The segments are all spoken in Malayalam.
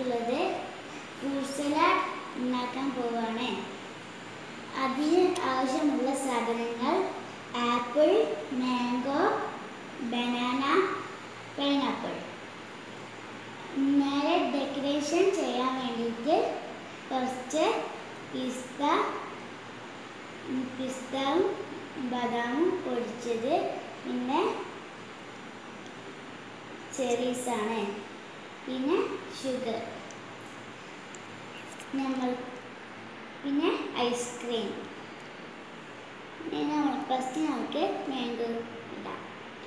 വന്നിട്ടുള്ളത് ഫ്രൂട്ട് സലാഡ് ഉണ്ടാക്കാൻ പോവുകയാണ് അതിന് ആവശ്യമുള്ള സാധനങ്ങൾ ആപ്പിൾ മാംഗോ ബനാന പൈനാപ്പിൾ മേലെ ഡെക്കറേഷൻ ചെയ്യാൻ വേണ്ടിയിട്ട് കുറച്ച് പിസ്ത പിസ്തവും ബദാമും പൊടിച്ചത് പിന്നെ ചെറീസാണ് പിന്നെ ഷുഗർ നമ്മൾ പിന്നെ ഐസ്ക്രീം പിന്നെ നമ്മൾ ഫസ്റ്റ് നമുക്ക് മാംഗോ ഇടാം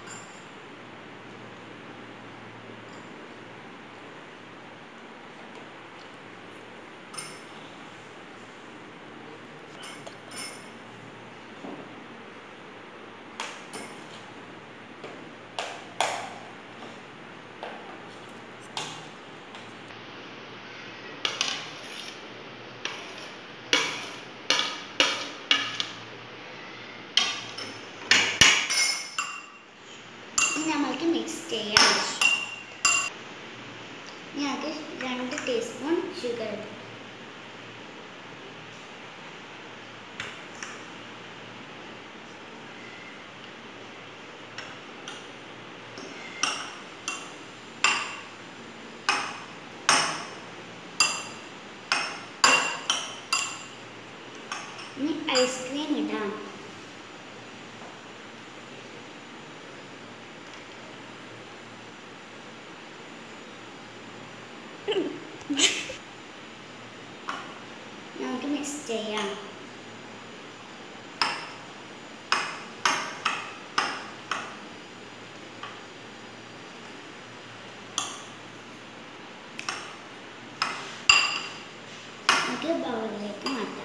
ഇനി നമ്മൾക്ക് മിക്സ് ചെയ്യാം ഇനി നമുക്ക് രണ്ട് ടീസ്പൂൺ ഷുഗർ ഇടാം ഇനി ഐസ്ക്രീം ഇടാം നമുക്ക് മിക്സ് ചെയ്യാം നമുക്ക് ബൗളിലേക്ക് മാറ്റാം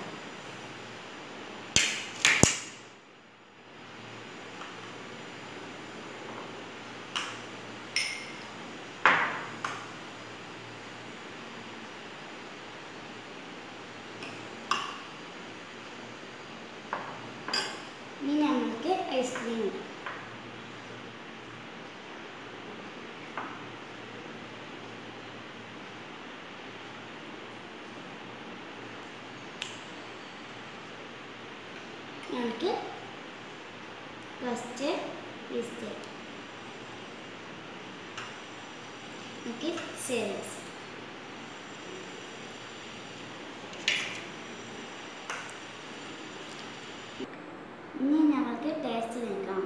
ഇനി നമുക്ക് ഐസ്ക്രീം ഇടാം നമുക്ക് ഫസ്റ്റ് പിസ്ത നമുക്ക് സേവസ് ഇനി നമുക്ക് ടേസ്റ്റ് നോക്കാം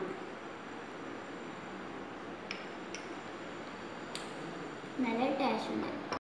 നല്ല ടേസ്റ്റ് ഉണ്ട്